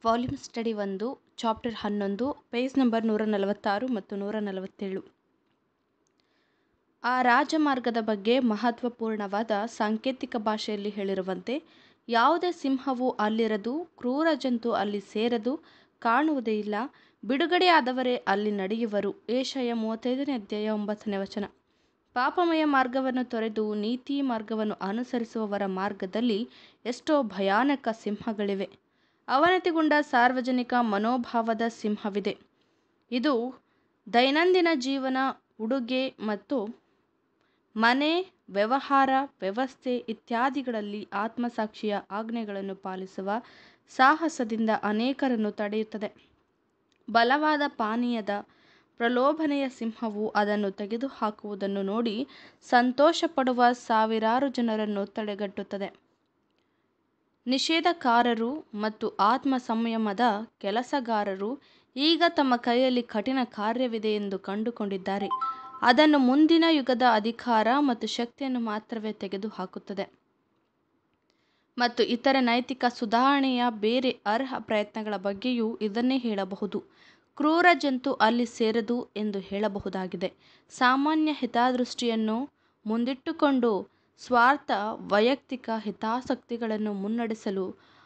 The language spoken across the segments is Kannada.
ವಾಲ್ಯೂಮ್ ಸ್ಟಡಿ ಒಂದು ಚಾಪ್ಟರ್ ಹನ್ನೊಂದು ಪೇಜ್ ನಂಬರ್ ನೂರ ನಲವತ್ತಾರು ಮತ್ತು ನೂರ ನಲವತ್ತೇಳು ಆ ರಾಜಮಾರ್ಗದ ಬಗ್ಗೆ ಮಹತ್ವಪೂರ್ಣವಾದ ಸಾಂಕೇತಿಕ ಭಾಷೆಯಲ್ಲಿ ಹೇಳಿರುವಂತೆ ಯಾವುದೇ ಸಿಂಹವು ಅಲ್ಲಿರದು ಕ್ರೂರ ಜಂತು ಅಲ್ಲಿ ಸೇರದು ಕಾಣುವುದೇ ಇಲ್ಲ ಬಿಡುಗಡೆಯಾದವರೇ ಅಲ್ಲಿ ನಡೆಯುವರು ಏಷಯ ಮೂವತ್ತೈದನೇ ಅಧ್ಯಾಯ ಒಂಬತ್ತನೇ ವಚನ ಪಾಪಮಯ ಮಾರ್ಗವನ್ನು ತೊರೆದು ನೀತಿ ಮಾರ್ಗವನ್ನು ಅನುಸರಿಸುವವರ ಮಾರ್ಗದಲ್ಲಿ ಎಷ್ಟೋ ಭಯಾನಕ ಸಿಂಹಗಳಿವೆ ಅವನತಿಗೊಂಡ ಸಾರ್ವಜನಿಕ ಮನೋಭಾವದ ಸಿಂಹವಿದೆ ಇದು ದೈನಂದಿನ ಜೀವನ ಉಡುಗೆ ಮತ್ತು ಮನೆ ವ್ಯವಹಾರ ವ್ಯವಸ್ಥೆ ಇತ್ಯಾದಿಗಳಲ್ಲಿ ಆತ್ಮಸಾಕ್ಷಿಯ ಆಜ್ಞೆಗಳನ್ನು ಪಾಲಿಸುವ ಸಾಹಸದಿಂದ ಅನೇಕರನ್ನು ತಡೆಯುತ್ತದೆ ಬಲವಾದ ಪಾನೀಯದ ಪ್ರಲೋಭನೆಯ ಸಿಂಹವು ಅದನ್ನು ತೆಗೆದುಹಾಕುವುದನ್ನು ನೋಡಿ ಸಂತೋಷಪಡುವ ಸಾವಿರಾರು ಜನರನ್ನು ತಡೆಗಟ್ಟುತ್ತದೆ ನಿಷೇಧಕಾರರು ಮತ್ತು ಆತ್ಮ ಸಂಯಮದ ಕೆಲಸಗಾರರು ಈಗ ತಮ್ಮ ಕೈಯಲ್ಲಿ ಕಠಿಣ ಕಾರ್ಯವಿದೆ ಎಂದು ಕಂಡುಕೊಂಡಿದ್ದಾರೆ ಅದನ್ನು ಮುಂದಿನ ಯುಗದ ಅಧಿಕಾರ ಮತ್ತು ಶಕ್ತಿಯನ್ನು ಮಾತ್ರವೇ ತೆಗೆದುಹಾಕುತ್ತದೆ ಮತ್ತು ಇತರ ನೈತಿಕ ಸುಧಾರಣೆಯ ಬೇರೆ ಅರ್ಹ ಪ್ರಯತ್ನಗಳ ಬಗ್ಗೆಯೂ ಇದನ್ನೇ ಹೇಳಬಹುದು ಕ್ರೂರ ಜಂತು ಅಲ್ಲಿ ಸೇರದು ಎಂದು ಹೇಳಬಹುದಾಗಿದೆ ಸಾಮಾನ್ಯ ಹಿತದೃಷ್ಟಿಯನ್ನು ಮುಂದಿಟ್ಟುಕೊಂಡು ಸ್ವಾರ್ಥ ವೈಯಕ್ತಿಕ ಹಿತಾಸಕ್ತಿಗಳನ್ನು ಮುನ್ನಡೆಸಲು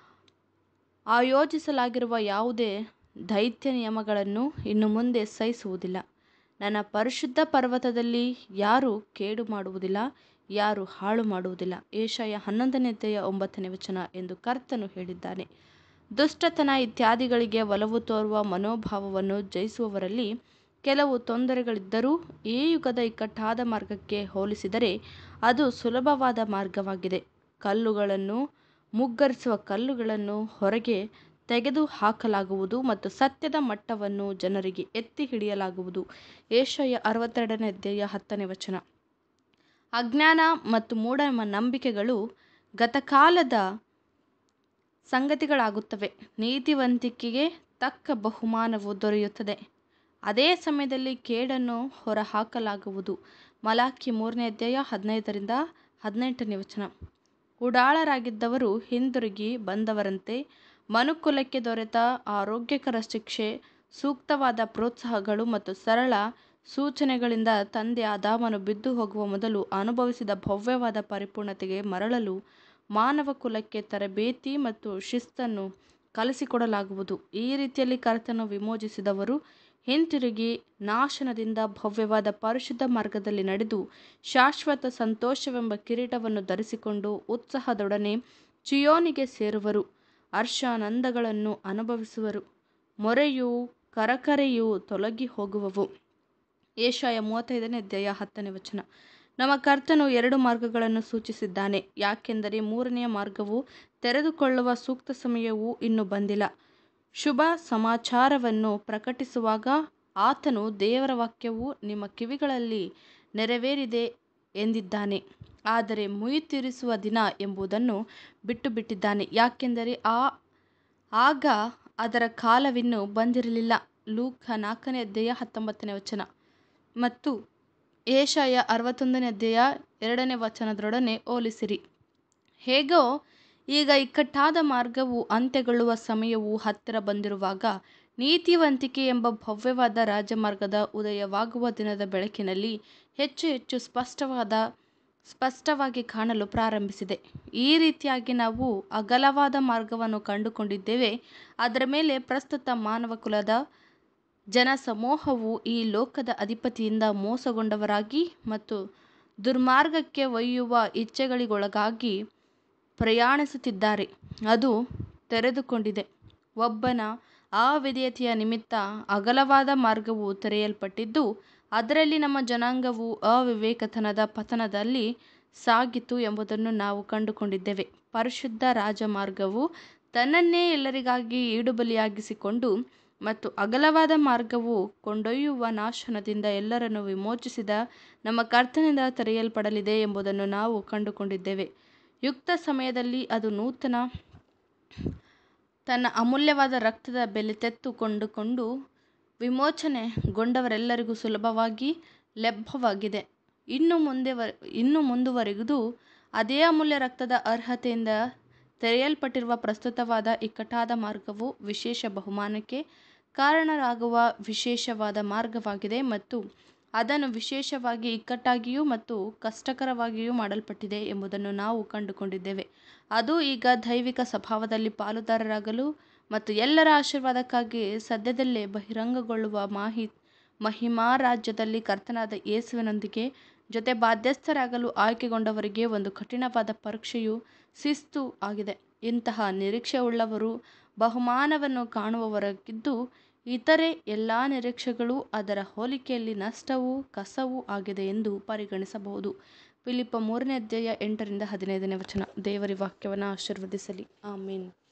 ಆಯೋಜಿಸಲಾಗಿರುವ ಯಾವುದೇ ದೈತ್ಯ ನಿಯಮಗಳನ್ನು ಇನ್ನು ಮುಂದೆ ಸಹಿಸುವುದಿಲ್ಲ ನನ್ನ ಪರಿಶುದ್ಧ ಪರ್ವತದಲ್ಲಿ ಯಾರೂ ಕೇಡು ಮಾಡುವುದಿಲ್ಲ ಯಾರೂ ಹಾಳು ಮಾಡುವುದಿಲ್ಲ ಏಷಯ ಹನ್ನೊಂದನೇ ಅಧ್ಯಾಯ ಒಂಬತ್ತನೇ ವಚನ ಎಂದು ಕರ್ತನು ಹೇಳಿದ್ದಾನೆ ದುಷ್ಟತನ ಇತ್ಯಾದಿಗಳಿಗೆ ಒಲವು ತೋರುವ ಮನೋಭಾವವನ್ನು ಜಯಿಸುವವರಲ್ಲಿ ಕೆಲವು ತೊಂದರೆಗಳಿದ್ದರೂ ಈ ಯುಗದ ಇಕ್ಕಟ್ಟಾದ ಮಾರ್ಗಕ್ಕೆ ಹೋಲಿಸಿದರೆ ಅದು ಸುಲಭವಾದ ಮಾರ್ಗವಾಗಿದೆ ಕಲ್ಲುಗಳನ್ನು ಮುಗ್ಗರಿಸುವ ಕಲ್ಲುಗಳನ್ನು ಹೊರಗೆ ತೆಗೆದು ಹಾಕಲಾಗುವುದು ಮತ್ತು ಸತ್ಯದ ಮಟ್ಟವನ್ನು ಜನರಿಗೆ ಎತ್ತಿ ಹಿಡಿಯಲಾಗುವುದು ಏಷಯ ಅರವತ್ತೆರಡನೇ ಅಧ್ಯಾಯ ಹತ್ತನೇ ವಚನ ಅಜ್ಞಾನ ಮತ್ತು ಮೂಢ ನಂಬಿಕೆಗಳು ಗತಕಾಲದ ಸಂಗತಿಗಳಾಗುತ್ತವೆ ನೀತಿವಂತಿಕೆಗೆ ತಕ್ಕ ಬಹುಮಾನವು ದೊರೆಯುತ್ತದೆ ಅದೇ ಸಮಯದಲ್ಲಿ ಕೇಡನ್ನು ಹೊರಹಾಕಲಾಗುವುದು ಮಲಾಖಿ ಮೂರನೇ ಅಧ್ಯಾಯ ಹದಿನೈದರಿಂದ ಹದಿನೆಂಟನೇ ವಚನ ಉಡಾಳರಾಗಿದ್ದವರು ಹಿಂದಿರುಗಿ ಬಂದವರಂತೆ ಮನುಕುಲಕ್ಕೆ ದೊರೆತ ಆರೋಗ್ಯಕರ ಶಿಕ್ಷೆ ಸೂಕ್ತವಾದ ಪ್ರೋತ್ಸಾಹಗಳು ಮತ್ತು ಸರಳ ಸೂಚನೆಗಳಿಂದ ತಂದೆ ಆದಾಮನು ಬಿದ್ದು ಹೋಗುವ ಮೊದಲು ಅನುಭವಿಸಿದ ಭವ್ಯವಾದ ಪರಿಪೂರ್ಣತೆಗೆ ಮರಳಲು ಮಾನವ ಕುಲಕ್ಕೆ ತರಬೇತಿ ಮತ್ತು ಶಿಸ್ತನ್ನು ಕಲಿಸಿಕೊಡಲಾಗುವುದು ಈ ರೀತಿಯಲ್ಲಿ ಕರ್ತನು ವಿಮೋಚಿಸಿದವರು ಹಿಂತಿರುಗಿ ನಾಶನದಿಂದ ಭವ್ಯವಾದ ಪರಿಶುದ್ಧ ಮಾರ್ಗದಲ್ಲಿ ನಡೆದು ಶಾಶ್ವತ ಸಂತೋಷವೆಂಬ ಕಿರೀಟವನ್ನು ಧರಿಸಿಕೊಂಡು ಉತ್ಸಾಹದೊಡನೆ ಚಿಯೋನಿಗೆ ಸೇರುವರು ಹರ್ಷಾನಂದಗಳನ್ನು ಅನುಭವಿಸುವರು ಮೊರೆಯು ಕರಕರೆಯು ತೊಲಗಿ ಹೋಗುವವು ಏಷಾಯ ಮೂವತ್ತೈದನೇ ಅಧ್ಯಾಯ ಹತ್ತನೇ ವಚನ ನಮ್ಮ ಕರ್ತನು ಎರಡು ಮಾರ್ಗಗಳನ್ನು ಸೂಚಿಸಿದ್ದಾನೆ ಯಾಕೆಂದರೆ ಮೂರನೆಯ ಮಾರ್ಗವು ತೆರೆದುಕೊಳ್ಳುವ ಸೂಕ್ತ ಸಮಯವು ಇನ್ನೂ ಬಂದಿಲ್ಲ ಶುಭ ಸಮಾಚಾರವನ್ನು ಪ್ರಕಟಿಸುವಾಗ ಆತನು ದೇವರ ವಾಕ್ಯವು ನಿಮ್ಮ ಕಿವಿಗಳಲ್ಲಿ ನೆರವೇರಿದೆ ಎಂದಿದ್ದಾನೆ ಆದರೆ ಮುಯಿ ತೀರಿಸುವ ದಿನ ಎಂಬುದನ್ನು ಬಿಟ್ಟು ಬಿಟ್ಟಿದ್ದಾನೆ ಯಾಕೆಂದರೆ ಆ ಆಗ ಅದರ ಕಾಲವಿನ್ನೂ ಬಂದಿರಲಿಲ್ಲ ಲೂಕ ನಾಲ್ಕನೇ ಅಧ್ಯಾಯ ಹತ್ತೊಂಬತ್ತನೇ ವಚನ ಮತ್ತು ಏಷಾಯ ಅರವತ್ತೊಂದನೇ ಅಧ್ಯಾಯ ಎರಡನೇ ವಚನದೊಡನೆ ಹೋಲಿಸಿರಿ ಹೇಗೋ ಈಗ ಇಕ್ಕಟ್ಟಾದ ಮಾರ್ಗವು ಅಂತ್ಯಗೊಳ್ಳುವ ಸಮಯವು ಹತ್ತಿರ ಬಂದಿರುವಾಗ ನೀತಿವಂತಿಕೆ ಎಂಬ ಭವ್ಯವಾದ ರಾಜಮಾರ್ಗದ ಉದಯವಾಗುವ ದಿನದ ಬೆಳಕಿನಲ್ಲಿ ಹೆಚ್ಚು ಹೆಚ್ಚು ಸ್ಪಷ್ಟವಾದ ಸ್ಪಷ್ಟವಾಗಿ ಕಾಣಲು ಪ್ರಾರಂಭಿಸಿದೆ ಈ ರೀತಿಯಾಗಿ ನಾವು ಅಗಲವಾದ ಮಾರ್ಗವನ್ನು ಕಂಡುಕೊಂಡಿದ್ದೇವೆ ಅದರ ಮೇಲೆ ಪ್ರಸ್ತುತ ಮಾನವ ಕುಲದ ಜನಸಮೂಹವು ಈ ಲೋಕದ ಅಧಿಪತಿಯಿಂದ ಮೋಸಗೊಂಡವರಾಗಿ ಮತ್ತು ದುರ್ಮಾರ್ಗಕ್ಕೆ ಒಯ್ಯುವ ಇಚ್ಛೆಗಳಿಗೊಳಗಾಗಿ ಪ್ರಯಾಣಿಸುತ್ತಿದ್ದಾರೆ ಅದು ತೆರೆದುಕೊಂಡಿದೆ ಒಬ್ಬನ ಅವಿಧೇಯತೆಯ ನಿಮಿತ್ತ ಅಗಲವಾದ ಮಾರ್ಗವು ತೆರೆಯಲ್ಪಟ್ಟಿದ್ದು ಅದರಲ್ಲಿ ನಮ್ಮ ಜನಾಂಗವು ಅವಿವೇಕತನದ ಪತನದಲ್ಲಿ ಸಾಗಿತು ಎಂಬುದನ್ನು ನಾವು ಕಂಡುಕೊಂಡಿದ್ದೇವೆ ಪರಿಶುದ್ಧ ರಾಜಮಾರ್ಗವು ತನ್ನನ್ನೇ ಎಲ್ಲರಿಗಾಗಿ ಈಡುಬಲಿಯಾಗಿಸಿಕೊಂಡು ಮತ್ತು ಅಗಲವಾದ ಮಾರ್ಗವು ಕೊಂಡೊಯ್ಯುವ ನಾಶನದಿಂದ ಎಲ್ಲರನ್ನು ವಿಮೋಚಿಸಿದ ನಮ್ಮ ಕರ್ತನಿಂದ ತೆರೆಯಲ್ಪಡಲಿದೆ ಎಂಬುದನ್ನು ನಾವು ಕಂಡುಕೊಂಡಿದ್ದೇವೆ ಯುಕ್ತ ಸಮಯದಲ್ಲಿ ಅದು ನೂತನ ತನ್ನ ಅಮೂಲ್ಯವಾದ ರಕ್ತದ ಬೆಲೆ ತೆತ್ತುಕೊಂಡುಕೊಂಡು ವಿಮೋಚನೆಗೊಂಡವರೆಲ್ಲರಿಗೂ ಸುಲಭವಾಗಿ ಲಭ್ಯವಾಗಿದೆ ಇನ್ನು ಮುಂದೆ ಇನ್ನು ಮುಂದುವರೆದು ಅದೇ ಅಮೂಲ್ಯ ರಕ್ತದ ಅರ್ಹತೆಯಿಂದ ತೆರೆಯಲ್ಪಟ್ಟಿರುವ ಪ್ರಸ್ತುತವಾದ ಇಕ್ಕಟ್ಟಾದ ಮಾರ್ಗವು ವಿಶೇಷ ಬಹುಮಾನಕ್ಕೆ ಕಾರಣರಾಗುವ ವಿಶೇಷವಾದ ಮಾರ್ಗವಾಗಿದೆ ಮತ್ತು ಅದನ್ನು ವಿಶೇಷವಾಗಿ ಇಕ್ಕಟ್ಟಾಗಿಯೂ ಮತ್ತು ಕಷ್ಟಕರವಾಗಿಯೂ ಮಾಡಲ್ಪಟ್ಟಿದೆ ಎಂಬುದನ್ನು ನಾವು ಕಂಡುಕೊಂಡಿದ್ದೇವೆ ಅದು ಈಗ ದೈವಿಕ ಸ್ವಭಾವದಲ್ಲಿ ಪಾಲುದಾರರಾಗಲು ಮತ್ತು ಎಲ್ಲರ ಆಶೀರ್ವಾದಕ್ಕಾಗಿ ಸದ್ಯದಲ್ಲೇ ಬಹಿರಂಗಗೊಳ್ಳುವ ಮಾಹಿ ಮಹಿಮಾ ರಾಜ್ಯದಲ್ಲಿ ಕರ್ತನಾದ ಯೇಸುವಿನೊಂದಿಗೆ ಜೊತೆ ಬಾಧ್ಯಸ್ಥರಾಗಲು ಆಯ್ಕೆಗೊಂಡವರಿಗೆ ಒಂದು ಕಠಿಣವಾದ ಪರೀಕ್ಷೆಯು ಶಿಸ್ತು ಆಗಿದೆ ಇಂತಹ ನಿರೀಕ್ಷೆಯುಳ್ಳವರು ಬಹುಮಾನವನ್ನು ಕಾಣುವವರಾಗಿದ್ದು ಇತರೆ ಎಲ್ಲ ನಿರೀಕ್ಷೆಗಳು ಅದರ ಹೋಲಿಕೆಯಲ್ಲಿ ನಷ್ಟವೂ ಕಸವೂ ಆಗಿದೆ ಎಂದು ಪರಿಗಣಿಸಬಹುದು ಫಿಲಿಪ್ಪ ಮೂರನೇ ಅಧ್ಯಾಯ ಎಂಟರಿಂದ ಹದಿನೈದನೇ ವಚನ ದೇವರ ವಾಕ್ಯವನ್ನು ಆಶೀರ್ವದಿಸಲಿ ಆಮೇನ್